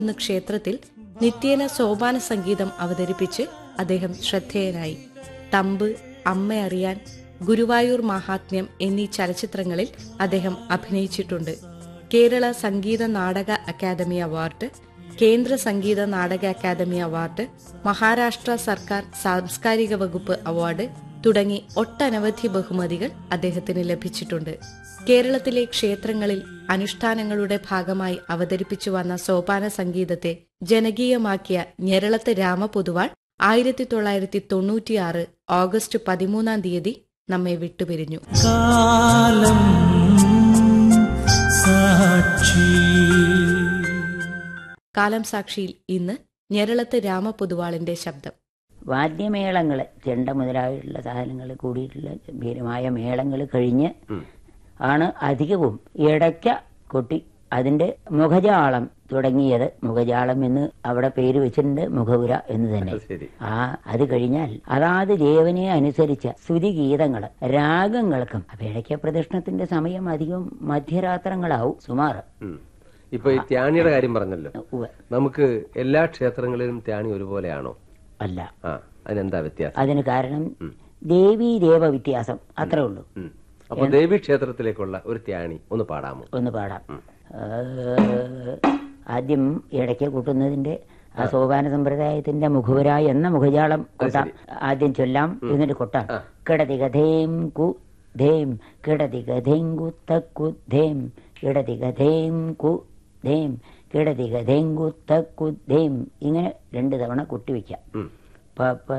എന്ന ക്ഷേത്രത്തിൽ നിത്യേന സോപാന സംഗീതം അവതരിപ്പിച്ച് അദ്ദേഹം ശ്രദ്ധേയനായി തമ്പ് അമ്മ അറിയാൻ ഗുരുവായൂർ മാഹാത്മ്യം എന്നീ ചലച്ചിത്രങ്ങളിൽ അദ്ദേഹം അഭിനയിച്ചിട്ടുണ്ട് കേരള സംഗീത നാടക അക്കാദമി അവാർഡ് കേന്ദ്ര സംഗീത നാടക അക്കാദമി അവാർഡ് മഹാരാഷ്ട്ര സർക്കാർ സാംസ്കാരിക വകുപ്പ് അവാർഡ് തുടങ്ങി ഒട്ടനവധി ബഹുമതികൾ അദ്ദേഹത്തിന് ലഭിച്ചിട്ടുണ്ട് കേരളത്തിലെ ക്ഷേത്രങ്ങളിൽ അനുഷ്ഠാനങ്ങളുടെ ഭാഗമായി അവതരിപ്പിച്ചു വന്ന സോപാന സംഗീതത്തെ ജനകീയമാക്കിയ ഞെരളത്ത് രാമപൊതുവാൾ ആയിരത്തി തൊള്ളായിരത്തി തൊണ്ണൂറ്റിയാറ് ഓഗസ്റ്റ് പതിമൂന്നാം തീയതി നമ്മെ വിട്ടുപിരിഞ്ഞു കാലം സാക്ഷി കാലം സാക്ഷിയിൽ ഇന്ന് ഞെരളത്ത് രാമപൊതുവാളിന്റെ ശബ്ദം വാദ്യമേളങ്ങൾ ചെണ്ട മുതലായിട്ടുള്ള സാധനങ്ങൾ കൂടിയിട്ടുള്ള ഗംഭീരമായ മേളങ്ങൾ കഴിഞ്ഞ് ആണ് അധികവും ഇടയ്ക്ക കൊട്ടി അതിന്റെ മുഖജാളം തുടങ്ങിയത് മുഖജാളം എന്ന് അവിടെ പേര് വെച്ചിട്ടുണ്ട് മുഖപുര എന്ന് തന്നെ ശരി ആ അത് കഴിഞ്ഞാൽ അതാത് ദേവനെ അനുസരിച്ച സ്തുതിഗീതങ്ങൾ രാഗങ്ങൾക്കും അപ്പൊ ഇടയ്ക്ക പ്രദക്ഷിണത്തിന്റെ സമയം അധികം മധ്യരാത്രങ്ങളാവും സുമാറ് ഉം. ഇപ്പൊ ഈ ത്യാണിയുടെ കാര്യം പറഞ്ഞല്ലോ ഉവ്വ്. നമുക്ക് എല്ലാ ക്ഷേത്രങ്ങളിലും ത്യാണി ഒരുപോലെയാണോ അല്ല ആ അതിനെന്താ വ്യത്യാസം അതിന് കാരണം ദേവീ ദേവ വ്യത്യാസം അത്രേ ഉള്ളൂ ഉം. അപ്പൊ ദേവി ക്ഷേത്രത്തിലേക്കുള്ള ഒരു ത്യാണി ഒന്ന് പാടാമോ ഒന്ന് പാടാം ഏഹ്, ആദ്യം ഇടയ്ക്ക് കൂട്ടുന്നതിന്റെ ആ സോപാന സമ്പ്രദായത്തിന്റെ മുഖപുര എന്ന മുഖജാളം കൊട്ടാം ആദ്യം ചൊല്ലാം എന്നിട്ട് കൊട്ടാം കിടതികഥേം കു ധേം കിടതികഥേം കുത്തക്കുദ്ധേം കിടതികഥേം കു ധേം കിടതികഥേം കുത്തക്കുദ്ധേം ഇങ്ങനെ രണ്ട് തവണ കൊട്ടിവെക്കാം ഉം. പ പ